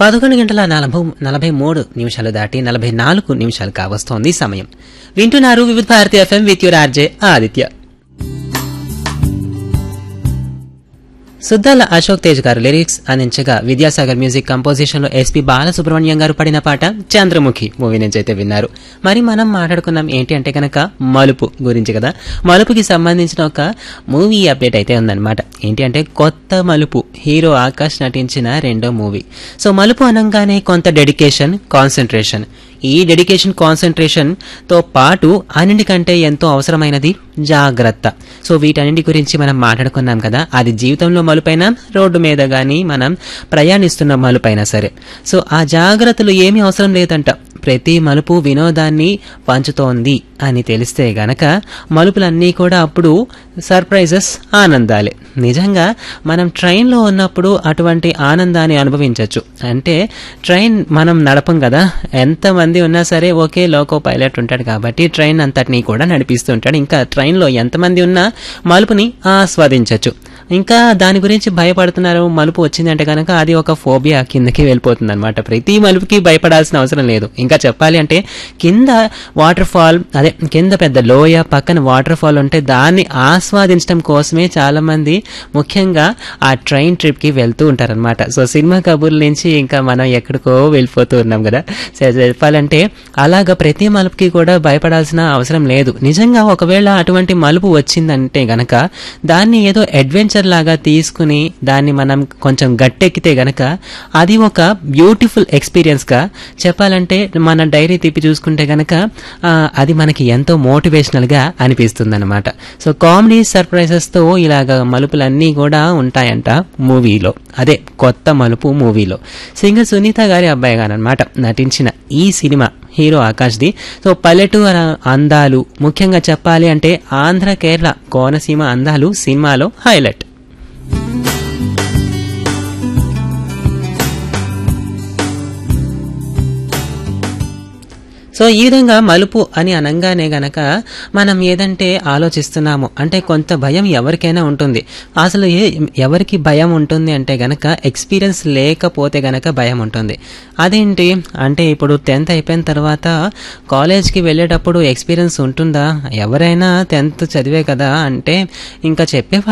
పదకొండు గంటల నలభై నలభై మూడు నిమిషాలు దాటి నలభై నాలుగు నిమిషాలు కావస్తోంది సమయం వింటున్నారు Vividh Bharati FM with your RJ Aditya Suddala Ashok Tej garu lyrics అందించగా విద్యాసాగర్ మ్యూజిక్ కంపోజిషన్ లో ఎస్పి బాలసుబ్రహ్మణ్యం గారు పడిన పాట చంద్రముఖి మూవీ నుంచి అయితే విన్నారు మరి మనం మాట్లాడుకున్నాం ఏంటి అంటే కనుక మలుపు గురించి కదా మలుపుకి సంబంధించిన ఒక మూవీ అప్డేట్ అయితే ఉందన్నమాట ఏంటి అంటే కొత్త మలుపు హీరో ఆకాష్ నటించిన రెండో మూవీ సో మలుపు అనగానే కొంత డెడికేషన్ కాన్సన్ట్రేషన్ ఈ డెడికేషన్ కాన్సన్ట్రేషన్ తో పాటు అన్నిటికంటే ఎంతో అవసరమైనది జాగ్రత్త సో వీటన్నిటి గురించి మనం మాట్లాడుకున్నాం కదా అది జీవితంలో మలుపైన రోడ్డు మీద కానీ మనం ప్రయాణిస్తున్న మలుపైనా సరే సో ఆ జాగ్రత్తలు ఏమీ అవసరం లేదంట ప్రతి మలుపు వినోదాన్ని పంచుతోంది అని తెలిస్తే గనక మలుపులన్నీ కూడా అప్పుడు సర్ప్రైజెస్ ఆనందాలే నిజంగా మనం ట్రైన్లో ఉన్నప్పుడు అటువంటి ఆనందాన్ని అనుభవించవచ్చు అంటే ట్రైన్ మనం నడపం కదా ఎంతమంది ఉన్నా సరే ఒకే లోకో పైలట్ ఉంటాడు కాబట్టి ట్రైన్ అంతటినీ కూడా నడిపిస్తూ ఉంటాడు ఇంకా ట్రైన్లో ఎంతమంది ఉన్నా మలుపుని ఆస్వాదించవచ్చు ఇంకా దాని గురించి భయపడుతున్నారు మలుపు వచ్చిందంటే కనుక అది ఒక ఫోబియా కిందకి వెళ్ళిపోతుంది అనమాట ప్రతి మలుపుకి భయపడాల్సిన అవసరం లేదు ఇంకా చెప్పాలి అంటే కింద వాటర్ ఫాల్ అదే కింద పెద్ద లోయ పక్కన వాటర్ ఫాల్ ఉంటే దాన్ని ఆస్వాదించడం కోసమే చాలా మంది ముఖ్యంగా ఆ ట్రైన్ ట్రిప్ కి వెళ్తూ ఉంటారనమాట సో సినిమా కబుర్ల నుంచి ఇంకా మనం ఎక్కడికో వెళ్ళిపోతూ ఉన్నాం కదా సో చెప్పాలంటే అలాగ ప్రతి మలుపుకి కూడా భయపడాల్సిన అవసరం లేదు నిజంగా ఒకవేళ అటువంటి మలుపు వచ్చిందంటే గనక దాన్ని ఏదో అడ్వెంచర్ లాగా తీసుకుని దాన్ని మనం కొంచెం గట్టెక్కితే గనక అది ఒక బ్యూటిఫుల్ ఎక్స్పీరియన్స్ గా చెప్పాలంటే మన డైరీ తిప్పి చూసుకుంటే గనక ఆ, అది మనకి ఎంతో మోటివేషనల్ గా అనిపిస్తుంది అనమాట సో కామెడీ సర్ప్రైజెస్ తో ఇలాగ మలుపులన్నీ కూడా ఉంటాయంట మూవీలో అదే కొత్త మలుపు మూవీలో సింగర్ సునీత గారి అబ్బాయి గారు అనమాట నటించిన ఈ సినిమా హీరో ఆకాష్ది సో పల్లెటూరు అందాలు ముఖ్యంగా చెప్పాలి అంటే ఆంధ్ర కేరళ కోనసీమ అందాలు సినిమాలో హైలైట్ సో ఈ విధంగా మలుపు అని అనగానే గనక మనం ఏదంటే ఆలోచిస్తున్నాము అంటే కొంత భయం ఎవరికైనా ఉంటుంది అసలు ఏ ఎవరికి భయం ఉంటుంది అంటే గనక ఎక్స్పీరియన్స్ లేకపోతే గనక భయం ఉంటుంది అదేంటి అంటే ఇప్పుడు టెన్త్ అయిపోయిన తర్వాత కాలేజ్కి వెళ్ళేటప్పుడు ఎక్స్పీరియన్స్ ఉంటుందా ఎవరైనా టెన్త్ చదివే కదా అంటే ఇంకా చెప్పే